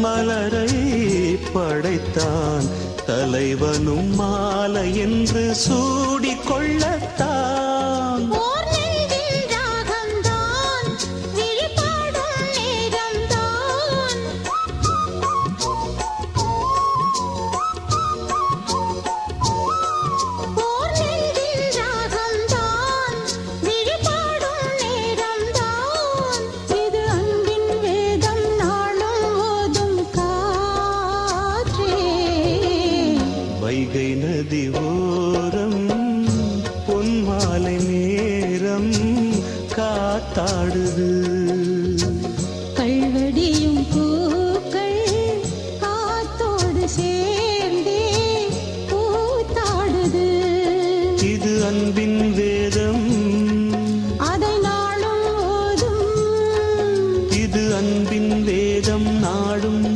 மலரை படைத்தான் தலைவனும் மாலை என்று சூடிக்கொள்ளத்தான் ஓர் நெஞ்சில் ராகம்தான் விழிபாடும் நேரம்தான் ஓர் நெஞ்சில் ராகம்தான் விழிபாடும் நேரம்தான் இது அன்பின் வேதம் நாளும் ஓதும் காற்றே வைகை நதி ஓரம் பொன்மாலை நேரம் காத்தாடுது கல்வடியும் பூக்கள் காத்தோடு சேர்ந்தே பூத்தாடுது இது அன்பின் வேதம் அதை நாளும் ஓதும் இது அன்பின் வேதம் நாடும்